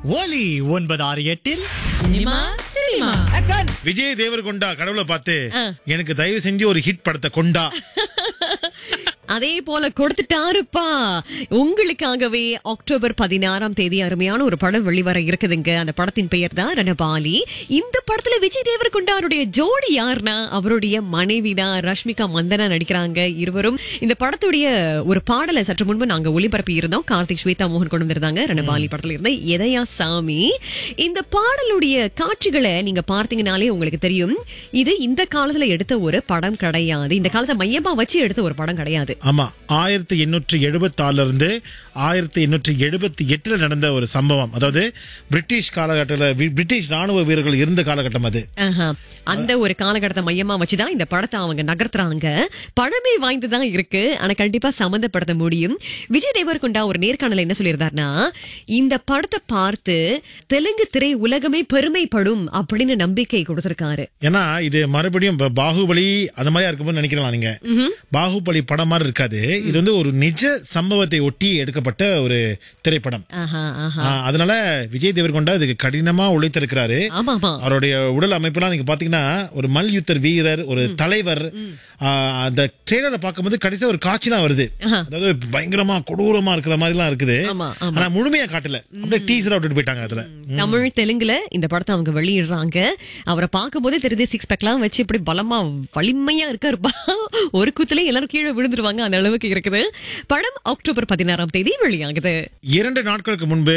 ஒலி ஒன்பது ஆறு எட்டில் சினிமா சினிமா விஜய் தேவர் கொண்டா கடவுளை பார்த்து எனக்கு தயவு செஞ்சு ஒரு ஹிட் படத்தை கொண்டா அதே போல கொடுத்துட்டாருப்பா உங்களுக்காகவே அக்டோபர் பதினாறாம் தேதி அருமையான ஒரு படம் வெளிவர இருக்குதுங்க அந்த படத்தின் பெயர் தான் ரணபாலி இந்த படத்துல விஜய் தேவர்கொண்டாருடைய ஜோடி யாருன்னா அவருடைய மனைவி தான் ரஷ்மிகா மந்தனா நடிக்கிறாங்க இருவரும் இந்த படத்துடைய ஒரு பாடலை சற்று முன்பு நாங்க ஒளிபரப்பி இருந்தோம் கார்த்திக் ஸ்வேதா மோகன் கொண்டு வந்திருந்தாங்க ரணபாலி படத்துல இருந்த எதையா சாமி இந்த பாடலுடைய காட்சிகளை நீங்க பார்த்தீங்கனாலே உங்களுக்கு தெரியும் இது இந்த காலத்துல எடுத்த ஒரு படம் கிடையாது இந்த காலத்தை மையமா வச்சு எடுத்த ஒரு படம் கிடையாது ஆமா ஆயிரத்தி எண்ணூற்றி எழுபத்தி ஆறுல இருந்து ஆயிரத்தி எண்ணூற்றி எழுபத்தி எட்டுல நடந்த ஒரு சம்பவம் அதாவது பிரிட்டிஷ் காலகட்டத்தில் வி- பிரிட்டிஷ் ராணுவ வீரர்கள் இருந்த காலகட்டம் அது ஆஹா. அந்த ஒரு காலகட்டத்தை மையமா வச்சுதான் இந்த படத்தை அவங்க நகர்த்துறாங்க பழமை வாய்ந்துதான் இருக்கு ஆனா கண்டிப்பா சம்மந்தப்படுத்த முடியும் விஜய் தேவர்கொண்டா ஒரு நேர்காணல என்ன சொல்லியிருந்தாருன்னா இந்த படத்தை பார்த்து தெலுங்கு திரை உலகமே பெருமைப்படும் அப்படின்னு நம்பிக்கை கொடுத்திருக்காரு ஏன்னா இது மறுபடியும் ப- பாகுபலி அந்த மாதிரியா இருக்கும்போது நினைக்கலாம் நீங்க பாகுபலி படம் மாதிரி இருக்காது இது வந்து ஒரு நிஜ சம்பவத்தை ஒட்டி எடுக்கப்பட்ட ஒரு திரைப்படம் ஆஹா ஆஹா ஆ, அதனால விஜய் தேவர்கொண்டா இதுக்கு கடினமா உழைத்திருக்கிறாரு ஆமா ஆமா அவருடைய உடல் அமைப்பெல்லாம் நீங்க பாத்தீங்கன்னா ஒரு மல்யுத்தர் வீரர் ஒரு தலைவர் ஆ, அந்த ட்ரெய்லரை பார்க்கும்போது கடைசியா ஒரு காட்சிலாம் வருது அதாவது பயங்கரமா கொடூரமா இருக்கிற மாதிரி எல்லாம் இருக்குது ஆமா, ஆமா. ஆனா முழுமையா காட்டல அப்படியே டீசரா விட்டுட்டு போயிட்டாங்க அதுல தமிழ் தெலுங்குல இந்த படத்தை அவங்க வெளியிடுறாங்க அவரை பார்க்கும்போதே தெரியுது சிக்ஸ் பேக்லாம் வச்சு இப்படி பலமா வலிமையா இருக்காருப்பா ஒரு குத்துல எல்லாரும் கீழே விழுந்துருவாங்க அந்த அளவுக்கு இருக்குது படம் அக்டோபர் பதினாறாம் தேதி வெளியாகுது இரண்டு நாட்களுக்கு முன்பு